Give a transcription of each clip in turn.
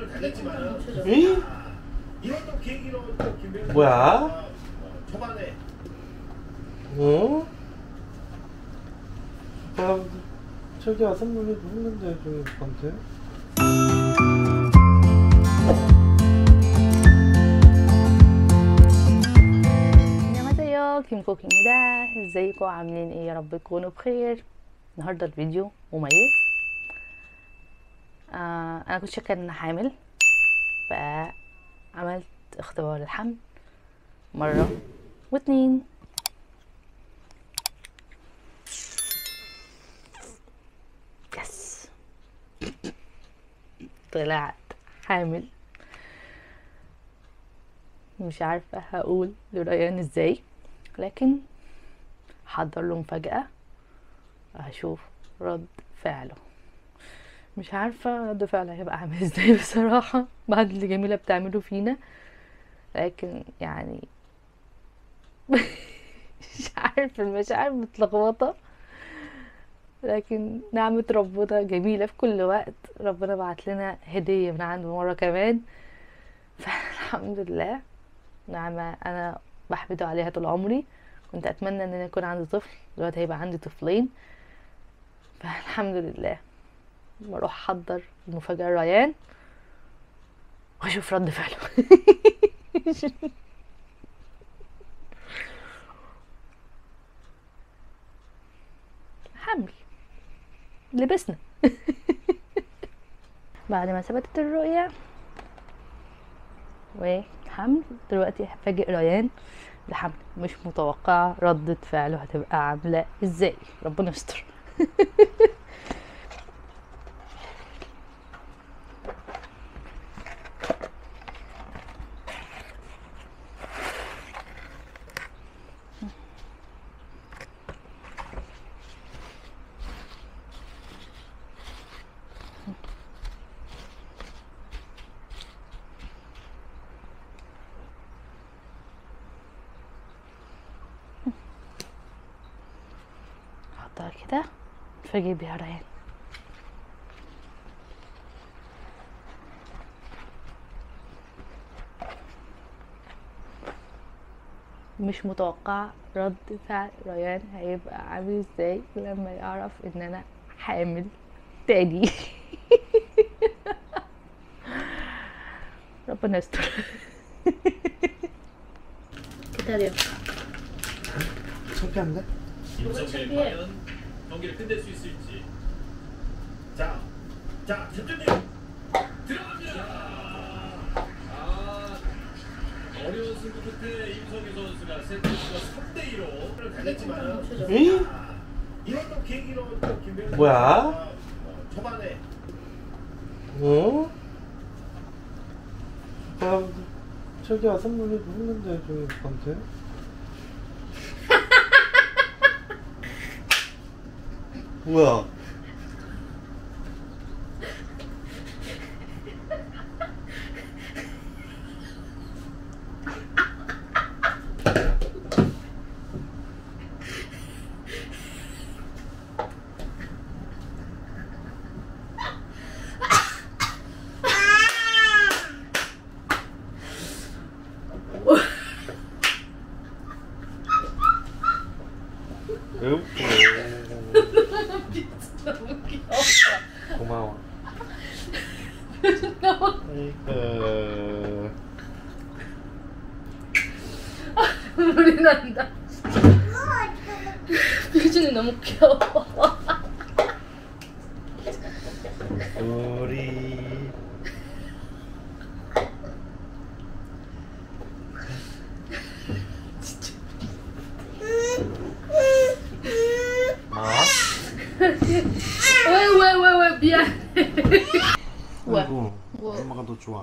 달랬지만 응? 이런 또 계기로 또 김병현 뭐야? 선수가, 어, 초반에 어? 아, 저기 아산물이 누군데 저한테? 안녕하세요 كيمكوكيمدا ازيكم عاملين ايه يا رب تكونوا بخير النهارده الفيديو مميز آه انا كنت شاكه ان انا حامل فعملت اختبار الحمل مره واتنين يس طلعت حامل مش عارفة هقول لريان ازاي لكن حضر له مفاجأة هشوف رد فعله مش عارفة رد فعله هيبقى عامل ازاي بصراحة بعد اللي جميلة بتعمله فينا لكن يعني مش عارفة المشاعر متلخبطة لكن نعمة ربنا جميلة في كل وقت ربنا بعت لنا هدية من عنده مرة كمان فالحمد لله نعمة أنا بحمده عليها طول عمري كنت أتمنى إن أنا يكون عندي طفل دلوقتي هيبقى عندي طفلين فالحمد لله بروح أحضر المفاجأة ريان وأشوف رد فعله حمل لبسنا بعد ما ثبتت الرؤية وحمل دلوقتي هفاجئ ريان بحمل مش متوقعة ردة فعله هتبقى عاملة ازاي ربنا يستر احطها كده اتفاجئ بيها ريان مش متوقعة رد فعل ريان هيبقى عامل ازاي لما يعرف ان انا حامل تاني ربنا يستر كده اليوم 창피한데? 임성빈 과연 경기를 끝낼 수 있을지 자, 자 집중력 들어갑니다 아 어려운 승부 끝에 임성희 선수가 세트수가 3대 2로 달렸지만 응? 이런 또 계기로 또 김병현 뭐야? 선수가, 어, 초반에 어? 아, 저기 아산물이 누군데 저한테? 뭐야? 너무 귀여워 고마워. 아이고. 눈물이 난다 표준이 너무 귀여워 우리 아? 왜 왜 왜 왜 미안해 왜? 아이고 뭐? 엄마가 더 좋아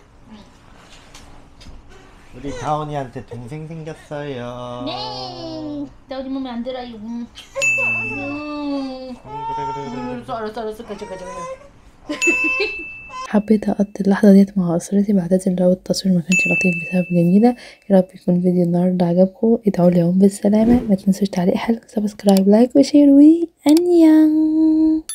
우리 다원이한테 동생 생겼어요 네. 나 우리 몸에 안 들어요. 음. 음. 음, 그래 그래 그래 알았어, 알았어, 알았어. 가자, 가자, 가자. حبيت اقضي اللحظة ديت مع اسرتي بعتذر لو التصوير ما كانش لطيف بسبب جميلة يا رب يكون فيديو النهاردة عجبكم ادعوا لي يوم بالسلامة ما تنسوش تعليق حلو سبسكرايب لايك وشير وي انيان